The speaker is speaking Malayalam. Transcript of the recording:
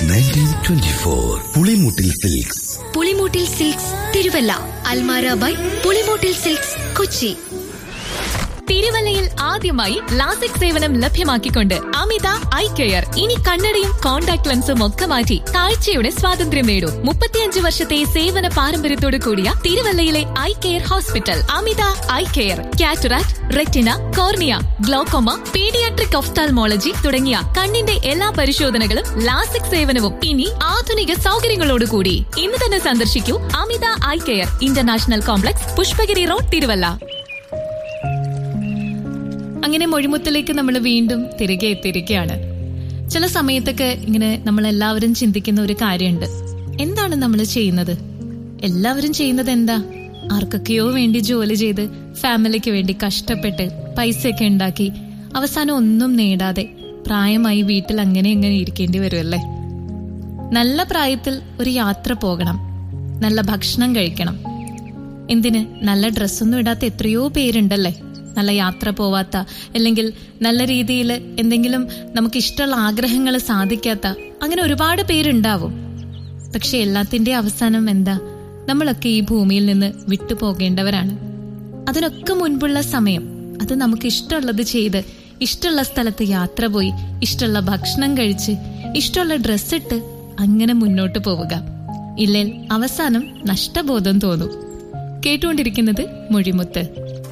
nineteen twenty four Pulimoottil silks Pulimoottil silks Thiruvalla അൽമാര ബൈ പുളിമൂട്ടിൽ സിൽക്സ് കൊച്ചി തിരുവല്ലയിൽ ആദ്യമായി ലാസിക് സേവനം ലഭ്യമാക്കിക്കൊണ്ട് അമിത ഐ കെയർ ഇനി കണ്ണടയും കോൺടാക്ട് ലെൻസും ഒക്കെ മാറ്റി കാഴ്ചയുടെ സ്വാതന്ത്ര്യം നേടൂ മുപ്പത്തിയഞ്ച് വർഷത്തെ സേവന പാരമ്പര്യത്തോട് കൂടിയ തിരുവല്ലയിലെ eye care hospital Amitha eye care cataract retina cornea glaucoma paediatric ophthalmology തുടങ്ങിയ കണ്ണിന്റെ എല്ലാ പരിശോധനകളും ലാസിക് സേവനവും ഇനി ആധുനിക സൗകര്യങ്ങളോടുകൂടി ഇന്ന് തന്നെ സന്ദർശിക്കൂ Amitha eye care international complex Pushpagiri road Thiruvalla അങ്ങനെ മൊഴിമുത്തിലേക്ക് നമ്മൾ വീണ്ടും തിരികെ എത്തിയിരിക്കുകയാണ് ചില സമയത്തൊക്കെ ഇങ്ങനെ നമ്മൾ എല്ലാവരും ചിന്തിക്കുന്ന ഒരു കാര്യമുണ്ട് എന്താണ് നമ്മൾ ചെയ്യുന്നത് എല്ലാവരും ചെയ്യുന്നത് എന്താ ആർക്കൊക്കെയോ വേണ്ടി ജോലി ചെയ്ത് ഫാമിലിക്ക് വേണ്ടി കഷ്ടപ്പെട്ട് പൈസയൊക്കെ ഉണ്ടാക്കി അവസാനം ഒന്നും നേടാതെ പ്രായമായി വീട്ടിൽ അങ്ങനെ അങ്ങനെ ഇരിക്കേണ്ടി വരുമല്ലേ നല്ല പ്രായത്തിൽ ഒരു യാത്ര പോകണം നല്ല ഭക്ഷണം കഴിക്കണം എന്തിന് നല്ല ഡ്രസ്സൊന്നും ഇടാത്ത എത്രയോ പേരുണ്ടല്ലേ നല്ല യാത്ര പോവാത്ത അല്ലെങ്കിൽ നല്ല രീതിയിൽ എന്തെങ്കിലും നമുക്ക് ഇഷ്ടമുള്ള ആഗ്രഹങ്ങൾ സാധിക്കാത്ത അങ്ങനെ ഒരുപാട് പേരുണ്ടാവും പക്ഷെ എല്ലാത്തിന്റെ അവസാനം എന്താ നമ്മളൊക്കെ ഈ ഭൂമിയിൽ നിന്ന് വിട്ടുപോകേണ്ടവരാണ് അതിനൊക്കെ മുൻപുള്ള സമയം അത് നമുക്ക് ഇഷ്ടമുള്ളത് ചെയ്ത് ഇഷ്ടമുള്ള സ്ഥലത്ത് യാത്ര പോയി ഇഷ്ടമുള്ള ഭക്ഷണം കഴിച്ച് ഇഷ്ടമുള്ള ഡ്രസ്സിട്ട് അങ്ങനെ മുന്നോട്ട് പോവുക ഇല്ലേൽ അവസാനം നഷ്ടബോധം തോന്നും കേട്ടുകൊണ്ടിരിക്കുന്നത് മൊഴിമുത്ത്